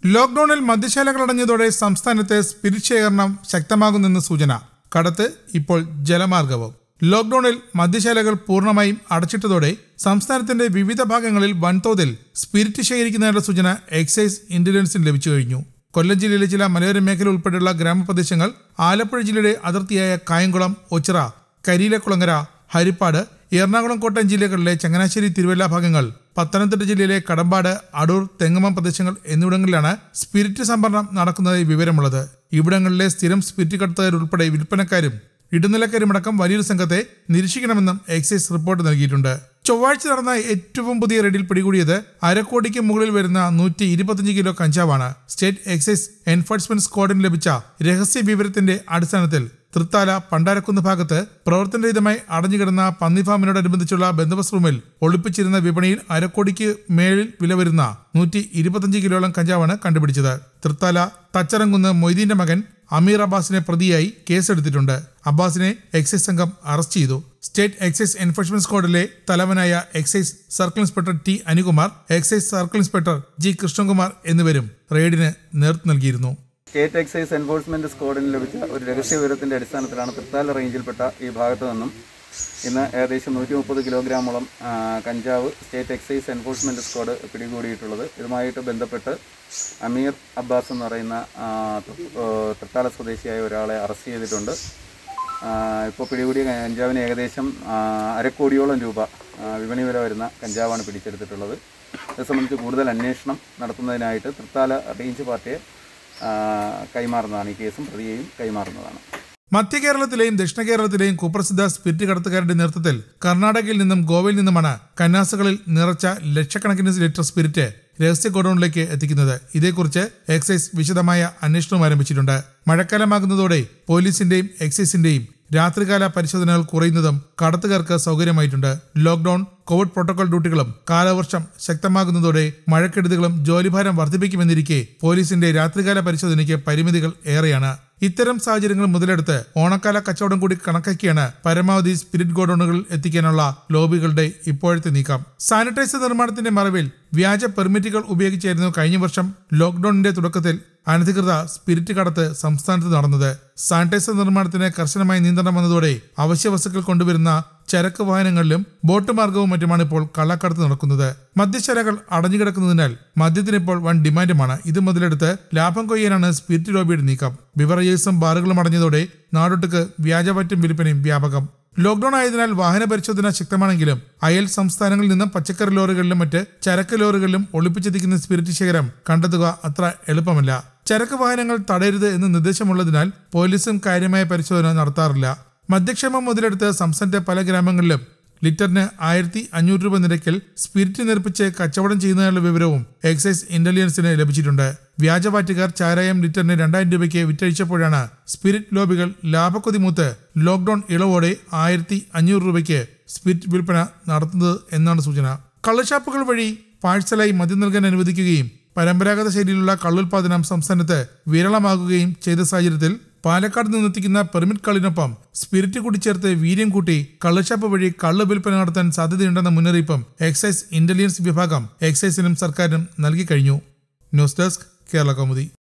ലോക്ഡൌണിൽ മദ്യശാലകൾ അടഞ്ഞതോടെ സംസ്ഥാനത്ത് സ്പിരിറ്റ് ശേഖരണം ശക്തമാകുന്നെന്ന് സൂചന കടത്ത് ഇപ്പോൾ ജലമാർഗവും ലോക്ഡൌണിൽ മദ്യശാലകൾ പൂർണ്ണമായും അടച്ചിട്ടതോടെ സംസ്ഥാനത്തിന്റെ വിവിധ ഭാഗങ്ങളിൽ വൻതോതിൽ സ്പിരിറ്റ് ശേഖരിക്കുന്നതിനുള്ള സൂചന എക്സൈസ് ഇന്റലിജൻസിന് ലഭിച്ചു കഴിഞ്ഞു കൊല്ലം ജില്ലയിലെ ചില മലയോര മേഖല ഉൾപ്പെടെയുള്ള ഗ്രാമപ്രദേശങ്ങൾ ആലപ്പുഴ ജില്ലയുടെ അതിർത്തിയായ കായംകുളം ഒച്ചിറ കരിയിലക്കുളങ്ങര ഹരിപ്പാട് എറണാകുളം കോട്ടയം ജില്ലകളിലെ ചങ്ങനാശ്ശേരി തിരുവല്ല ഭാഗങ്ങൾ പത്തനംതിട്ട ജില്ലയിലെ കടമ്പാട് അടൂർ തെങ്ങമം പ്രദേശങ്ങൾ എന്നിവിടങ്ങളിലാണ് സ്പിരിറ്റ് സംഭരണം നടക്കുന്നതായി വിവരമുള്ളത് ഇവിടങ്ങളിലെ സ്ഥിരം സ്പിരിറ്റ് കടത്തുകാരുൾപ്പെടെ വിൽപ്പനക്കാരും ഇടനിലക്കാരുമടക്കം വലിയൊരു സംഘത്തെ നിരീക്ഷിക്കണമെന്നും എക്സൈസ് റിപ്പോർട്ട് നൽകിയിട്ടുണ്ട് ചൊവ്വാഴ്ച നടന്ന ഏറ്റവും പുതിയ റെയ്ഡിൽ പിടികൂടിയത് അരക്കോടിക്ക് മുകളിൽ വരുന്ന നൂറ്റി ഇരുപത്തിയഞ്ച് കിലോ കഞ്ചാവാണ് സ്റ്റേറ്റ് എക്സൈസ് എൻഫോഴ്സ്മെന്റ് സ്ക്വാഡിന് ലഭിച്ച രഹസ്യ വിവരത്തിന്റെ അടിസ്ഥാനത്തിൽ തൃത്താല പണ്ടാരക്കുന്ന് ഭാഗത്ത് പ്രവർത്തനരഹിതമായി അടഞ്ഞുകിടന്ന പന്നി ഫാമിനോടനുബന്ധിച്ചുള്ള ബന്ദോബസ്ത് റൂമിൽ ഒളിപ്പിച്ചിരുന്ന വിപണിയിൽ അരക്കോടിക്ക് മേളിൽ വില വരുന്ന നൂറ്റി ഇരുപത്തഞ്ച് കിലോളം കഞ്ചാവാണ് കണ്ടുപിടിച്ചത് തൃത്താല തച്ചറങ്കുന്ന് മൊയ്തീന്റെ മകൻ അമീർ അബ്ബാസിനെ പ്രതിയായി കേസെടുത്തിട്ടുണ്ട് അബ്ബാസിനെ എക്സൈസ് സംഘം അറസ്റ്റ് ചെയ്തു സ്റ്റേറ്റ് എക്സൈസ് എൻഫോഴ്സ്മെന്റ് സ്ക്വാഡിലെ തലവനായ excise circle inspector T Anukumar excise circle inspector G Krishnakumar എന്നിവരും റെയ്ഡിന് നേതൃത്വം നൽകിയിരുന്നു സ്റ്റേറ്റ് എക്സൈസ് എൻഫോഴ്സ്മെന്റ് സ്ക്വാഡിന് ലഭിച്ച ഒരു രഹസ്യ വിവരത്തിന്റെ അടിസ്ഥാനത്തിലാണ് തൃത്താല റേഞ്ചിൽപ്പെട്ട ഈ ഭാഗത്തു നിന്നും ഇന്ന് ഏകദേശം നൂറ്റി മുപ്പത് കിലോഗ്രാമോളം ആ, കഞ്ചാവ് സ്റ്റേറ്റ് എക്സൈസ് എൻഫോഴ്സ്മെന്റ് സ്ക്വാഡ് പിടികൂടിയിട്ടുള്ളത് ഇതുമായിട്ട് ബന്ധപ്പെട്ട് അമീർ അബ്ബാസ് എന്ന് പറയുന്ന ആ, തൃ- ആ, തൃത്താല സ്വദേശിയായ ഒരാളെ അറസ്റ്റ് ചെയ്തിട്ടുണ്ട് ഇപ്പോൾ പിടികൂടിയ കഞ്ചാവിന് ഏകദേശം ആ, അരക്കോടിയോളം രൂപ ആ, വിപണി വില വരുന്ന കഞ്ചാവാണ് പിടിച്ചെടുത്തിട്ടുള്ളത് ഇത് സംബന്ധിച്ച് കൂടുതൽ അന്വേഷണം നടത്തുന്നതിനായിട്ട് തൃത്താല റേഞ്ച് പാർട്ടിയെ ആ, കൈമാറുന്നതാണ് ഈ കേസും പ്രതിയെയും കൈമാറുന്നതാണ് മധ്യ കേരളത്തിലെയും ദക്ഷിണ കേരളത്തിലെയും കുപ്രസിദ്ധ സ്പിരിറ്റ് കടത്തുകാരുടെ നേതൃത്വത്തിൽ കർണാടകയിൽ നിന്നും ഗോവയിൽ നിന്നുമാണ് കന്നാസുകളിൽ നിറച്ച ലക്ഷക്കണക്കിന് ലിറ്റർ സ്പിരിറ്റ് രഹസ്യ ഗോഡൌണിലേക്ക് എത്തിക്കുന്നത് ഇതേക്കുറിച്ച് എക്സൈസ് വിശദമായ അന്വേഷണം ആരംഭിച്ചിട്ടുണ്ട് മഴക്കാലമാകുന്നതോടെ പോലീസിന്റെയും എക്സൈസിന്റെയും രാത്രികാല പരിശോധനകൾ കുറയുന്നതും കടത്തുകാർക്ക് സൗകര്യമായിട്ടുണ്ട് ലോക്ഡൌൺ കോവിഡ് പ്രോട്ടോകോൾ ഡ്യൂട്ടികളും കാലവർഷം ശക്തമാകുന്നതോടെ മഴക്കെടുതികളും ജോലിഭാരം വർദ്ധിപ്പിക്കുമെന്നിരിക്കെ പോലീസിന്റെ രാത്രികാല പരിശോധനയ്ക്ക് പരിമിതികൾ ഏറെയാണ് ഇത്തരം സാഹചര്യങ്ങൾ മുതലെടുത്ത് ഓണക്കാല കച്ചവടം കൂടി കണക്കാക്കിയാണ് പരമാവധി സ്പിരിറ്റ് ഗോഡൌണുകളിൽ എത്തിക്കാനുള്ള ലോബികളുടെ ഇപ്പോഴത്തെ നീക്കം സാനിറ്റൈസർ നിർമ്മാണത്തിന്റെ മറവിൽ വ്യാജ പെർമിറ്റുകൾ ഉപയോഗിച്ചായിരുന്നു കഴിഞ്ഞ വർഷം ലോക്ഡൌണിന്റെ തുടക്കത്തിൽ അനധികൃത സ്പിരിറ്റ് കടത്ത് സംസ്ഥാനത്ത് നടന്നത് സാനിറ്റൈസർ നിർമ്മാണത്തിന് കർശനമായ നിയന്ത്രണം വന്നതോടെ അവശ്യ വസ്തുക്കൾ കൊണ്ടുവരുന്ന ചരക്ക് വാഹനങ്ങളിലും ബോട്ട് മാർഗവും മറ്റുമാണ് ഇപ്പോൾ കള്ളക്കടത്ത് നടക്കുന്നത് മദ്യശാലകൾ അടഞ്ഞുകിടക്കുന്നതിനാൽ മദ്യത്തിന് ഇപ്പോൾ വൻ ഡിമാൻഡുമാണ് ഇത് മുതലെടുത്ത് ലാഭം കൊയ്യാനാണ് സ്പിരിറ്റ് ലോബിയുടെ നീക്കം ബിവറേജേഴ്സും ബാറുകളും അടഞ്ഞതോടെ നാടൊട്ടുക്ക് വ്യാജപറ്റും വിൽപ്പനയും വ്യാപകം ലോക്ഡൌൺ ആയതിനാൽ വാഹന പരിശോധന ശക്തമാണെങ്കിലും അയൽ സംസ്ഥാനങ്ങളിൽ നിന്നും പച്ചക്കറി ലോറികളിലും മറ്റ് ചരക്ക് ലോറികളിലും ഒളിപ്പിച്ചെത്തിക്കുന്ന സ്പിരിറ്റ് ശേഖരം കണ്ടെത്തുക അത്ര എളുപ്പമല്ല ചരക്ക് വാഹനങ്ങൾ തടയരുത് എന്ന് നിർദ്ദേശമുള്ളതിനാൽ പോലീസും കാര്യമായ പരിശോധന നടത്താറില്ല മദ്യക്ഷേമം മുതലെടുത്ത് സംസ്ഥാനത്തെ പല ഗ്രാമങ്ങളിലും ലിറ്ററിന് ആയിരത്തി അഞ്ഞൂറ് രൂപ നിരക്കിൽ സ്പിരിറ്റ് നിർപ്പിച്ച് കച്ചവടം ചെയ്യുന്നതിനുള്ള വിവരവും എക്സൈസ് ഇന്റലിജൻസിന് ലഭിച്ചിട്ടുണ്ട് വ്യാജപാറ്റുകാർ ചാരായം ലിറ്ററിന് രണ്ടായിരം രൂപയ്ക്ക് വിറ്റഴിച്ചപ്പോഴാണ് സ്പിരിറ്റ് ലോബികൾ ലാഭക്കൊതി മൂത്ത് ലോക്ഡൌൺ ഇളവോടെ ആയിരത്തി അഞ്ഞൂറ് രൂപയ്ക്ക് സ്പിരിറ്റ് വിൽപ്പന നടത്തുന്നത് എന്നാണ് സൂചന കള്ളുഷാപ്പുകൾ വഴി പാഴ്സലായി മദ്യം നൽകാൻ അനുവദിക്കുകയും പരമ്പരാഗത ശൈലിയിലുള്ള കള്ളുൽപാദനം സംസ്ഥാനത്ത് വിരളമാകുകയും ചെയ്ത സാഹചര്യത്തിൽ പാലക്കാട് നിന്നെത്തിക്കുന്ന പെർമിറ്റ് കള്ളിനൊപ്പം സ്പിരിറ്റ് കൂടി ചേർത്ത് വീര്യം കൂട്ടി കള്ളുഷാപ്പ് വഴി കള്ള് വിൽപ്പന നടത്താൻ സാധ്യതയുണ്ടെന്ന മുന്നറിയിപ്പും എക്സൈസ് ഇന്റലിജൻസ് വിഭാഗം എക്സൈസിനും സർക്കാരിനും നൽകി കഴിഞ്ഞു ന്യൂസ് ഡെസ്ക് കേരള കൗമുദി